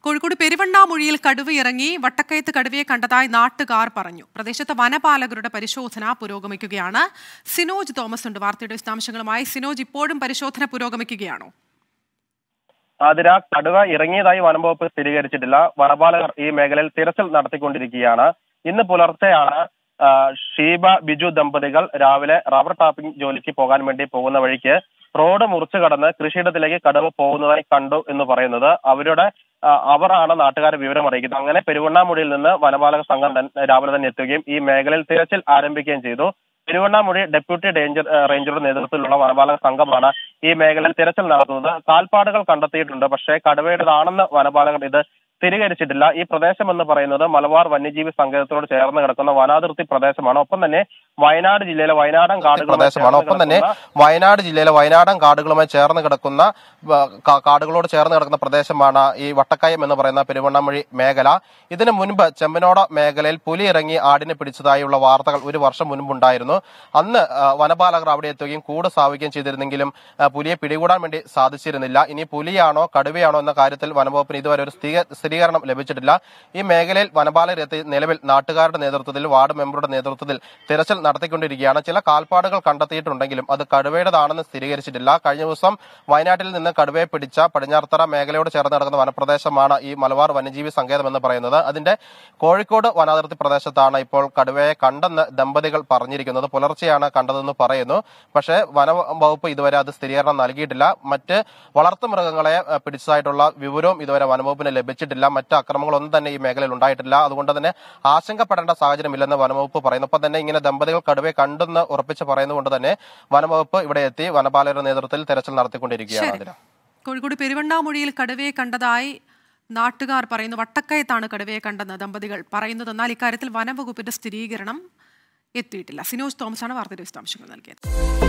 കോഴിക്കോട് പെരുവണ്ണാമൊഴിയിൽ കടുവയിറങ്ങി വട്ടക്കയത്ത് കടുവയെ കണ്ടതായി നാട്ടുകാർ പറഞ്ഞു പ്രദേശത്ത് വനപാലകരുടെ പരിശോധന പുരോഗമിക്കുകയാണ് സിനോജ് തോമസ് ഉണ്ട് വാർത്തയുടെ വിശദാംശങ്ങളുമായി സിനോജ് ഇപ്പോഴും പരിശോധന പുരോഗമിക്കുകയാണോ ആതിര കടുവ ഇറങ്ങിയതായി വനം വകുപ്പ് സ്ഥിരീകരിച്ചിട്ടില്ല വനപാലകർ ഈ മേഖലയിൽ തിരച്ചിൽ നടത്തിക്കൊണ്ടിരിക്കുകയാണ് ഇന്ന് പുലർച്ചെയാണ് ആ, ഷീബ ബിജു ദമ്പതികൾ രാവിലെ റബ്ബർ ടാപ്പിംഗ് ജോലിക്ക് പോകാൻ വേണ്ടി പോകുന്ന വഴിക്ക് റോഡ് മുറിച്ചു കടന്ന് കൃഷിയിടത്തിലേക്ക് കടുവ പോകുന്നതായി കണ്ടു എന്ന് പറയുന്നത് അവരുടെ ആ, അവരാണ് നാട്ടുകാരെ വിവരം അറിയിക്കുന്നത് അങ്ങനെ പെരുവണ്ണാമുടിയിൽ നിന്ന് വനപാലക സംഘം തന്നെ രാവിലെ തന്നെ എത്തുകയും ഈ മേഖലയിൽ തിരച്ചിൽ ആരംഭിക്കുകയും ചെയ്തു തിരുവണ്ണാമുടി ഡെപ്യൂട്ടി ഡേഞ്ചർ ആ, റേഞ്ചറുടെ നേതൃത്വത്തിലുള്ള വനപാലക സംഘമാണ് ഈ മേഖലയിൽ തിരച്ചിൽ നടത്തുന്നത് കാൽപ്പാടുകൾ കണ്ടെത്തിയിട്ടുണ്ട് പക്ഷേ കടുവയുടേതാണെന്ന് വനപാലകർ ഇത് സ്ഥിരീകരിച്ചിട്ടില്ല ഈ പ്രദേശം എന്ന് പറയുന്നത് മലബാർ വന്യജീവി സങ്കേതത്തോട് ചേർന്ന് കിടക്കുന്ന വനാതിർത്തി പ്രദേശമാണ് ഒപ്പം തന്നെ വയനാട് ജില്ലയിലെ വയനാടൻ കാടുകളുമായി പ്രദേശമാണ് ചേർന്ന് ഒപ്പം തന്നെ കിടക്കുന്ന വയനാട് ജില്ലയിലെ വയനാടൻ കാടുകളുമായി ചേർന്ന് കിടക്കുന്ന വ- കാ- കാടുകളോട് ചേർന്ന് കിടക്കുന്ന പ്രദേശമാണ് ഈ വട്ടക്കയം എന്ന് പറയുന്ന പെരുവണ്ണാമൊഴി മേഖല ഇതിനു മുൻപ് ചെമ്പനോട മേഖലയിൽ പുലി ഇറങ്ങി ആടിനെ പിടിച്ചതായുള്ള വാർത്തകൾ ഒരു വർഷം മുൻപുണ്ടായിരുന്നു അന്ന് ആ, വനപാലകർ അവിടെ എത്തുകയും കൂട് സ്ഥാപിക്കുകയും ചെയ്തിരുന്നെങ്കിലും ആ, പുലിയെ പിടികൂടാൻ വേണ്ടി സാധിച്ചിരുന്നില്ല ഇനി പുലിയാണോ കടുവയാണോ എന്ന കാര്യത്തിൽ വനംവകുപ്പിന് ഇതുവരെ ഒരു സ്ഥിരീ- സ്ഥിരീകരണം ലഭിച്ചിട്ടില്ല ഈ മേഖലയിൽ വനപാലകർ എത്തി നിലവിൽ നാട്ടുകാരുടെ നേതൃത്വത്തിൽ വാർഡ് മെമ്പറുടെ നേതൃത്വത്തിൽ തിരച്ചിൽ നടത്തിക്കൊണ്ടിരിക്കുകയാണ് ചില കാൽപ്പാടുകൾ കണ്ടെത്തിയിട്ടുണ്ടെങ്കിലും അത് കടുവയുടേതാണെന്ന് സ്ഥിരീകരിച്ചിട്ടില്ല കഴിഞ്ഞ ദിവസം വയനാട്ടിൽ നിന്ന് കടുവയെ പിടിച്ച പടിഞ്ഞാറത്തറ മേഖലയോട് ചേർന്ന് കിടക്കുന്ന വനപ്രദേശമാണ് ഈ മലബാർ വന്യജീവി സങ്കേതം എന്ന് പറയുന്നത് അതിന്റെ കോഴിക്കോട് വനാതിർത്തി പ്രദേശത്താണ് ഇപ്പോൾ കടുവയെ കണ്ടെന്ന് ദമ്പതികൾ പറഞ്ഞിരിക്കുന്നത് പുലർച്ചെയാണ് കണ്ടതെന്ന് പറയുന്നു പക്ഷേ വന വകുപ്പ് ഇതുവരെ അത് സ്ഥിരീകരണം നൽകിയിട്ടില്ല മറ്റ് വളർത്തു മൃഗങ്ങളെ അഹ്, പിടിച്ചതായിട്ടുള്ള വിവരവും ഇതുവരെ വനംവകുപ്പിന് ലഭിച്ചിട്ടില്ല മറ്റ് അക്രമങ്ങളൊന്നും തന്നെ ഈ മേഖലയിൽ ഉണ്ടായിട്ടില്ല അതുകൊണ്ട് തന്നെ ആശങ്കപ്പെടേണ്ട സാഹചര്യമില്ലെന്ന് വനംവകുപ്പ് പറയുന്നു ഒപ്പം തന്നെ ഇങ്ങനെ ദമ്പതികൾ കടുവയെ കണ്ടെന്ന് ഉറപ്പിച്ച് പറയുന്നതുകൊണ്ട് തന്നെ വനംവകുപ്പ് ഇവിടെ എത്തി വനപാലകരുടെ നേതൃത്വത്തിൽ തെരച്ചിൽ നടത്തിക്കൊണ്ടിരിക്കുകയാണ് ശരി. അതിന് കോഴിക്കോട് പെരുവണ്ണാമൊഴിയിൽ കടുവയെ കണ്ടതായി നാട്ടുകാർ പറയുന്നു വട്ടക്കയത്താണ് കടുവയെ കണ്ടെന്ന് ദമ്പതികൾ പറയുന്നത് എന്നാൽ ഇക്കാര്യത്തിൽ വനംവകുപ്പിന്റെ സ്ഥിരീകരണം എത്തിയിട്ടില്ല സിനോജ് തോമസാണ് വാർത്തയുടെ വിശദാംശങ്ങൾ നൽകിയത്